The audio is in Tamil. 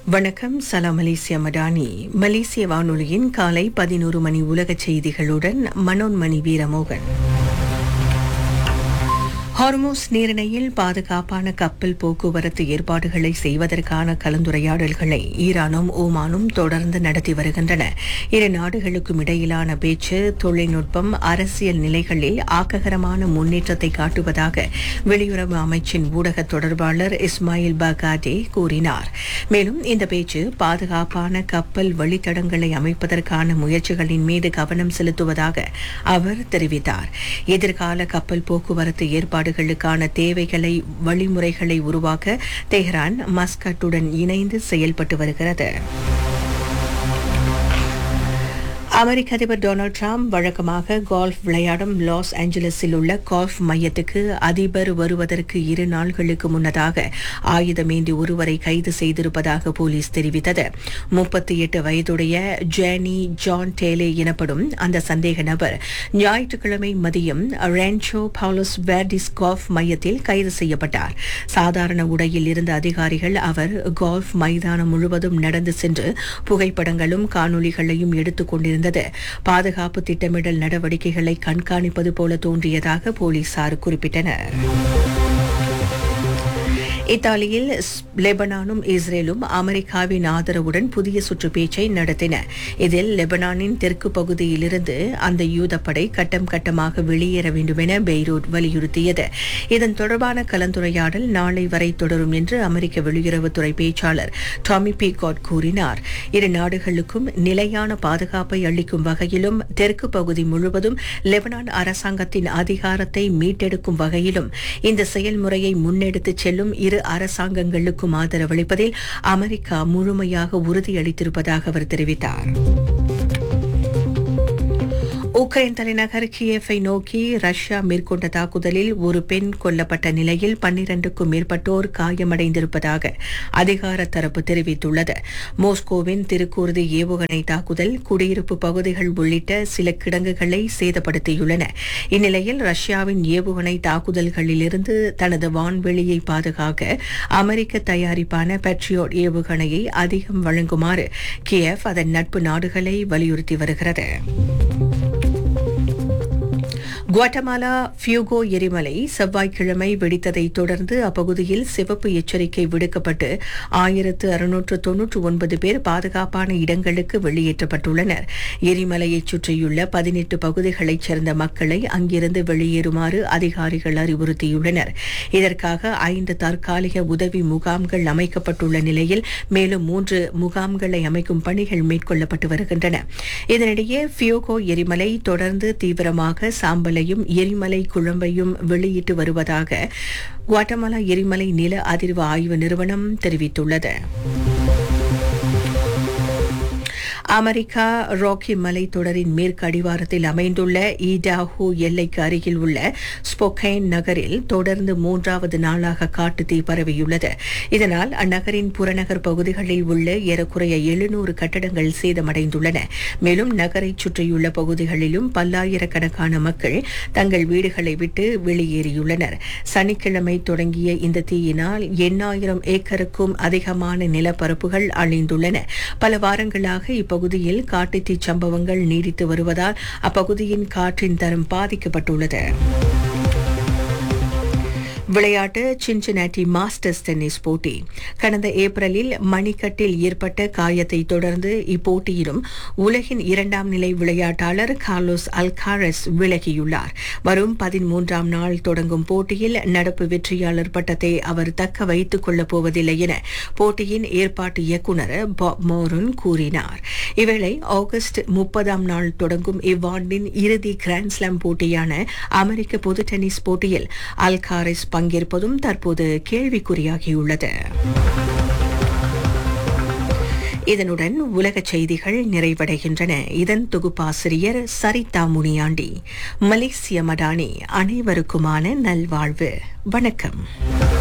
வணக்கம் சலாம் மலேசியா மடானி மலேசிய வானொலியின் காலை பதினோரு மணி உலக செய்திகளுடன் மனோன்மணி வீரமோகன் ஹார்மோஸ் நீரிணையில் பாதுகாப்பான கப்பல் போக்குவரத்து ஏற்பாடுகளை செய்வதற்கான கலந்துரையாடல்களை ஈரானும் ஓமானும் தொடர்ந்து நடத்தி வருகின்றன இரு நாடுகளுக்கும் இடையிலான பேச்சு தொழில்நுட்பம் அரசியல் நிலைகளில் ஆக்ககரமான முன்னேற்றத்தை காட்டுவதாக வெளியுறவு அமைச்சின் ஊடக தொடர்பாளர் இஸ்மாயில் பகாடே கூறினார் மேலும் இந்த பேச்சு பாதுகாப்பான கப்பல் வழித்தடங்களை அமைப்பதற்கான முயற்சிகளின் மீது கவனம் செலுத்துவதாக அவர் தெரிவித்தார் எதிர்கால கப்பல் போக்குவரத்து ஏற்பாடு ஏற்பாடுகளுக்கான தேவைகளை வழிமுறைகளை உருவாக்க தெஹ்ரான் மஸ்கட்டுடன் இணைந்து செயல்பட்டு வருகிறது அமெரிக்க அதிபர் டொனால்டு டிரம்ப் வழக்கமாக கோல்ஃப் விளையாடும் லாஸ் ஏஞ்சலஸில் உள்ள கோல்ஃப் மையத்துக்கு அதிபர் வருவதற்கு இரு நாள்களுக்கு முன்னதாக ஆயுதமேந்தி ஒருவரை கைது செய்திருப்பதாக போலீஸ் தெரிவித்தது முப்பத்தி எட்டு வயதுடைய ஜேனி ஜான் டேலே எனப்படும் அந்த சந்தேக நபர் ஞாயிற்றுக்கிழமை மதியம் ரேன்சோ பவுலஸ் வேர்டிஸ் கோல்ஃப் மையத்தில் கைது செய்யப்பட்டார் சாதாரண உடையில் இருந்த அதிகாரிகள் அவர் கோல்ஃப் மைதானம் முழுவதும் நடந்து சென்று புகைப்படங்களும் காணொலிகளையும் எடுத்துக் கொண்டிருந்தது பாதுகாப்பு திட்டமிடல் நடவடிக்கைகளை கண்காணிப்பது போல தோன்றியதாக போலீசார் குறிப்பிட்டனர் இத்தாலியில் லெபனானும் இஸ்ரேலும் அமெரிக்காவின் ஆதரவுடன் புதிய சுற்று பேச்சை நடத்தின இதில் லெபனானின் தெற்கு பகுதியிலிருந்து அந்த யூதப்படை கட்டம் கட்டமாக வெளியேற வேண்டும் என பெய்ரூட் வலியுறுத்தியது இதன் தொடர்பான கலந்துரையாடல் நாளை வரை தொடரும் என்று அமெரிக்க வெளியுறவுத்துறை பேச்சாளர் டாமி பீகாட் கூறினார் இரு நாடுகளுக்கும் நிலையான பாதுகாப்பை அளிக்கும் வகையிலும் தெற்கு பகுதி முழுவதும் லெபனான் அரசாங்கத்தின் அதிகாரத்தை மீட்டெடுக்கும் வகையிலும் இந்த செயல்முறையை முன்னெடுத்துச் செல்லும் இரு அரசாங்கங்களுக்கும் ஆதரவளிப்பதில் அமெரிக்கா முழுமையாக உறுதியளித்திருப்பதாக அவர் தெரிவித்தார் உக்ரைன் தலைநகர் கியேஃபை நோக்கி ரஷ்யா மேற்கொண்ட தாக்குதலில் ஒரு பெண் கொல்லப்பட்ட நிலையில் பன்னிரண்டுக்கும் மேற்பட்டோர் காயமடைந்திருப்பதாக அதிகார தரப்பு தெரிவித்துள்ளது மோஸ்கோவின் திருக்கூர்தி ஏவுகணை தாக்குதல் குடியிருப்பு பகுதிகள் உள்ளிட்ட சில கிடங்குகளை சேதப்படுத்தியுள்ளன இந்நிலையில் ரஷ்யாவின் ஏவுகணை தாக்குதல்களிலிருந்து தனது வான்வெளியை பாதுகாக்க அமெரிக்க தயாரிப்பான பெட்ரியோட் ஏவுகணையை அதிகம் வழங்குமாறு கியேவ் அதன் நட்பு நாடுகளை வலியுறுத்தி வருகிறது குவாட்டமாலா ஃபியூகோ எரிமலை செவ்வாய்க்கிழமை வெடித்ததை தொடர்ந்து அப்பகுதியில் சிவப்பு எச்சரிக்கை விடுக்கப்பட்டு ஆயிரத்து அறுநூற்று தொன்னூற்று ஒன்பது பேர் பாதுகாப்பான இடங்களுக்கு வெளியேற்றப்பட்டுள்ளனர் எரிமலையைச் சுற்றியுள்ள பதினெட்டு பகுதிகளைச் சேர்ந்த மக்களை அங்கிருந்து வெளியேறுமாறு அதிகாரிகள் அறிவுறுத்தியுள்ளனர் இதற்காக ஐந்து தற்காலிக உதவி முகாம்கள் அமைக்கப்பட்டுள்ள நிலையில் மேலும் மூன்று முகாம்களை அமைக்கும் பணிகள் மேற்கொள்ளப்பட்டு வருகின்றன இதனிடையே ஃபியோகோ எரிமலை தொடர்ந்து தீவிரமாக சாம்பல் எரிமலையும் எரிமலை குழம்பையும் வெளியிட்டு வருவதாக குவாட்டமாலா எரிமலை நில அதிர்வு ஆய்வு நிறுவனம் தெரிவித்துள்ளது அமெரிக்கா ராக்கி மலைத்தொடரின் மேற்கு அடிவாரத்தில் அமைந்துள்ள ஈடாஹூ எல்லைக்கு அருகில் உள்ள ஸ்பொகைன் நகரில் தொடர்ந்து மூன்றாவது நாளாக காட்டுத்தீ பரவியுள்ளது இதனால் அந்நகரின் புறநகர் பகுதிகளில் உள்ள ஏறக்குறைய எழுநூறு கட்டடங்கள் சேதமடைந்துள்ளன மேலும் நகரை சுற்றியுள்ள பகுதிகளிலும் பல்லாயிரக்கணக்கான மக்கள் தங்கள் வீடுகளை விட்டு வெளியேறியுள்ளனர் சனிக்கிழமை தொடங்கிய இந்த தீயினால் எண்ணாயிரம் ஏக்கருக்கும் அதிகமான நிலப்பரப்புகள் அழிந்துள்ளன பல வாரங்களாக இப்ப பகுதியில் காட்டுத்தீ சம்பவங்கள் நீடித்து வருவதால் அப்பகுதியின் காற்றின் தரம் பாதிக்கப்பட்டுள்ளது விளையாட்டு சின்சினாட்டி மாஸ்டர்ஸ் டென்னிஸ் போட்டி கடந்த ஏப்ரலில் மணிக்கட்டில் ஏற்பட்ட காயத்தை தொடர்ந்து இப்போட்டியிலும் உலகின் இரண்டாம் நிலை விளையாட்டாளர் கார்லோஸ் அல்காரஸ் விலகியுள்ளார் வரும் பதிமூன்றாம் நாள் தொடங்கும் போட்டியில் நடப்பு வெற்றியாளர் பட்டத்தை அவர் தக்க வைத்துக் கொள்ளப் போவதில்லை என போட்டியின் ஏற்பாட்டு இயக்குநர் பாப் மோரன் கூறினார் இவேளை ஆகஸ்ட் முப்பதாம் நாள் தொடங்கும் இவ்வாண்டின் இறுதி கிராண்ட்ஸ்லாம் போட்டியான அமெரிக்க பொது டென்னிஸ் போட்டியில் அல்காரிஸ் பங்கேற்பதும் தற்போது கேள்விக்குறியாகியுள்ளது இதனுடன் உலக செய்திகள் நிறைவடைகின்றன இதன் தொகுப்பாசிரியர் சரிதா முனியாண்டி மலேசிய மடானி அனைவருக்குமான நல்வாழ்வு வணக்கம்